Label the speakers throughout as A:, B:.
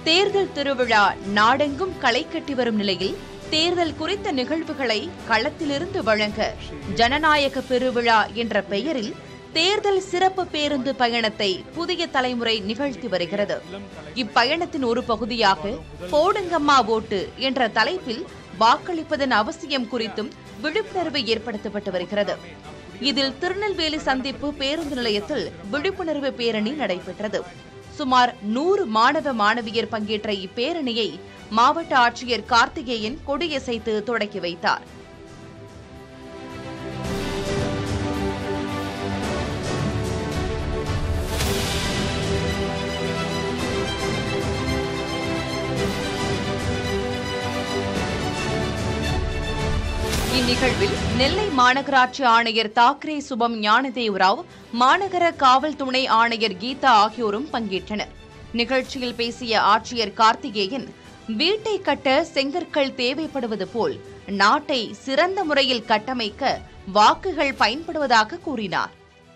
A: தேர்தல் திருவிழா நாடெங்கும் களை கட்டி வரும் நிலையில் தேர்தல் குறித்த நிகழ்வுகளை களத்திலிருந்து வழங்க ஜனநாயக பெருவிழா என்ற பெயரில் தேர்தல் சிறப்பு பேருந்து பயணத்தை புதிய தலைமுறை நிகழ்த்தி வருகிறது இப்பயணத்தின் ஒரு பகுதியாக போடுங்கம்மா ஓட்டு என்ற தலைப்பில் வாக்களிப்பதன் அவசியம் குறித்தும் விழிப்புணர்வு ஏற்படுத்தப்பட்டு வருகிறது இதில் திருநெல்வேலி சந்திப்பு பேருந்து நிலையத்தில் விழிப்புணர்வு பேரணி நடைபெற்றது சுமார் நூறு மாணவ மாணவியர் பங்கேற்ற இப்பேரணியை மாவட்ட ஆட்சியர் கார்த்திகேயன் கொடியசைத்து தொடக்கி வைத்தார் இந்நிகழ்வில் நெல்லை மாநகராட்சி ஆணையர் தாக்கரே சுபம் ஞானதேவ் ராவ் மாநகர காவல் துணை ஆணையர் கீதா ஆகியோரும் பங்கேற்றனர் நிகழ்ச்சியில் பேசிய ஆட்சியர் கார்த்திகேயன் வீட்டை கட்ட செங்கற்கள் தேவைப்படுவது போல் நாட்டை சிறந்த முறையில் கட்டமைக்க வாக்குகள் பயன்படுவதாக கூறினார்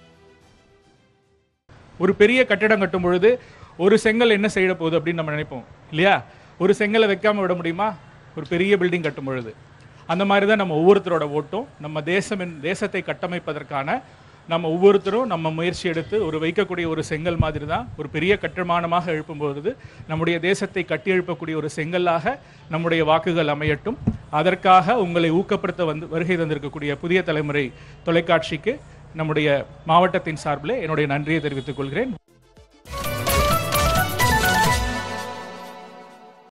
B: ஒரு பெரிய கட்டிடம் கட்டும் பொழுது ஒரு செங்கல் என்ன செய்ய போகுது அப்படின்னு நம்ம நினைப்போம் இல்லையா ஒரு செங்கலை வைக்காம விட முடியுமா ஒரு பெரிய பில்டிங் கட்டும் பொழுது அந்த மாதிரி தான் நம்ம ஒவ்வொருத்தரோட ஓட்டும் நம்ம தேசம் என்- தேசத்தை கட்டமைப்பதற்கான நம்ம ஒவ்வொருத்தரும் நம்ம முயற்சி எடுத்து ஒரு வைக்கக்கூடிய ஒரு செங்கல் மாதிரி தான் ஒரு பெரிய கட்டுமானமாக எழுப்பும்பொழுது நம்முடைய தேசத்தை கட்டி எழுப்பக்கூடிய ஒரு செங்கல்லாக நம்முடைய வாக்குகள் அமையட்டும் அதற்காக உங்களை ஊக்கப்படுத்த வந்து வருகை தந்திருக்கக்கூடிய புதிய தலைமுறை தொலைக்காட்சிக்கு நம்முடைய மாவட்டத்தின் சார்பில் என்னுடைய நன்றியை தெரிவித்துக் கொள்கிறேன்